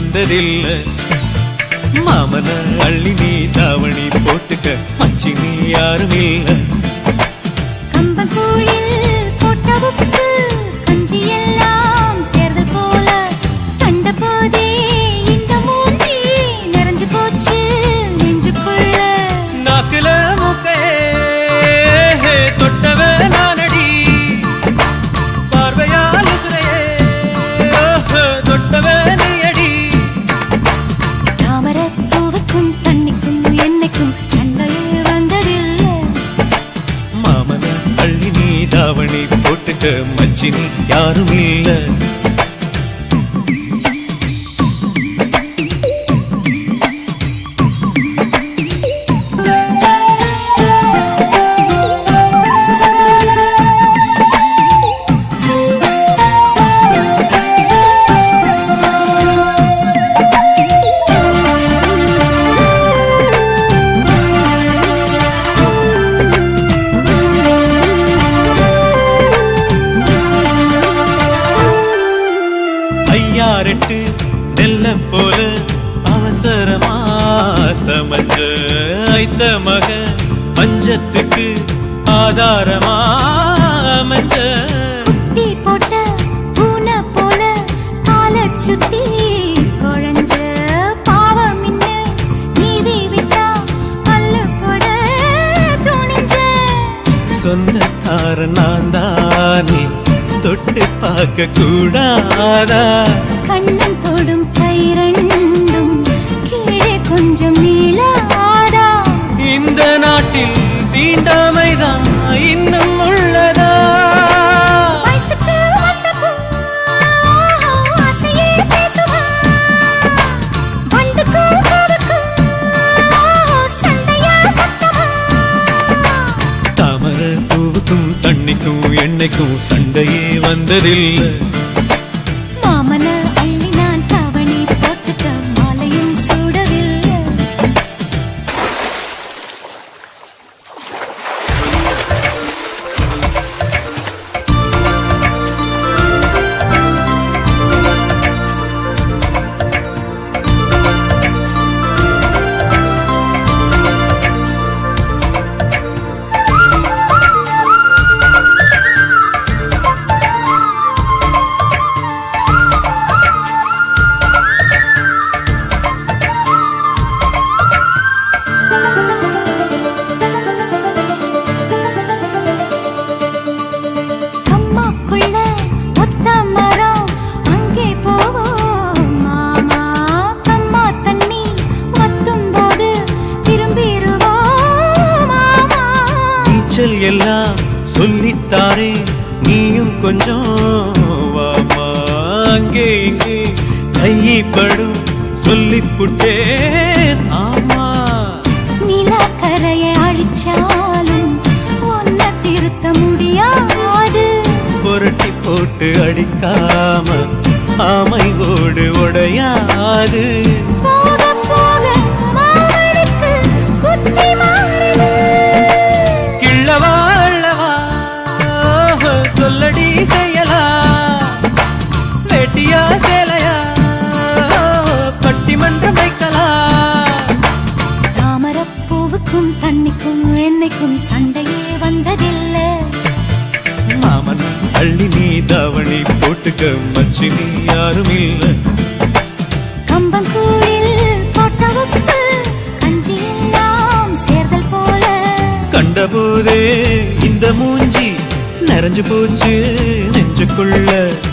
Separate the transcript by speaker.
Speaker 1: வந்ததில்லை மாமன அள்ளி நீ தாவணி போட்டுக்க மச்சி நீ யாரும் இல்லை
Speaker 2: கம்பங்கூழில் போட்ட உப்பு கஞ்சி எல்லாம் சேர்ந்தல் போல கண்ட போதே இந்த மூஞ்சி நிறைஞ்சு போச்சு நெஞ்சுக்குள்ள
Speaker 1: நாக்குல மூக்கே தொட்டவ நானடி பார்வையால் உசுரையே தொட்டவ நீயடி
Speaker 2: தாமரப் பூவுக்கும் தண்ணிக்கும் என்னைக்கும் சண்டையில் வந்ததில்லை
Speaker 1: மாமன அள்ளி நீ தாவணி போட்டுக்க மச்சி நீ யாரும் இல்லை ஐயாரெட்டு நெல்ல போல அவசரமா சமஞ்ச ஐத்த மக பஞ்சத்துக்கு ஆதாரமா அமைஞ்ச
Speaker 2: தீ போட்ட பூனை போல காலை சுத்தி குழஞ்ச பாவம் இன்ன நீதி விட்டா பல்லு போட துணிஞ்ச
Speaker 1: சொந்தக்கார நான் தானே தொட்டு பார்க்க கூடாதா
Speaker 2: கண்ணன் தொடும் கை ரெண்டும் கீழே கொஞ்சம் நீளாதா
Speaker 1: இந்த நாட்டில் தீண்டாமைதான் இன்னும் உள்ளதா
Speaker 2: வயசுக்கு வந்த பூ, ஆசையே பேசுவா. வண்டுக்கும் பூவுக்கும் சண்டையா சத்தமா
Speaker 1: தாமர பூவுக்கும் தண்ணிக்கும் எண்ணெய்க்கும் சண்டையே வந்ததில்லை
Speaker 2: மாமன அள்ளி நான் தவணி போட்டுக்க மாலையும் சூடவில்லை அம்மாக்குள்ள ஒத்த மரம் அங்கே போவோம் மாமா கம்மா தண்ணி வத்தும் போது திரும்பிடுவோம் மாமா
Speaker 1: நீச்சல் எல்லாம் சொல்லித்தாரே நீயும் கொஞ்சம் வாமா அங்கே இங்கே கைப்படும் சொல்லிப்புட்டேன் ஆமா
Speaker 2: நிலக்கரையை அழிச்சாலும் ஒன்ன திருத்த முடியாது
Speaker 1: புரட்டி போட்டு அடிக்காம ஆமை ஓடு உடையாது
Speaker 2: போக போக மாமனுக்கு புத்தி மாறுது
Speaker 1: கிள்ளவா அள்ளவா சொல்லடி செய்யலா வெட்டியா சேலையா பட்டிமன்றம் வைக்கலாம்
Speaker 2: தாமரப்பூவுக்கும் தண்ணிக்கும் என்னைக்கும் சண்டையே வந்ததில்லை
Speaker 1: மாமன் அள்ளி நீ தாவணி போட்டுக்க மச்சி நீ யாரும் இல்ல
Speaker 2: கம்பங்கூழில் போட்ட உப்பு கஞ்சி எல்லாம் சேர்தல் போல
Speaker 1: கண்டபோதே இந்த மூஞ்சி நிறைஞ்சு போச்சு நெஞ்சுக்குள்ள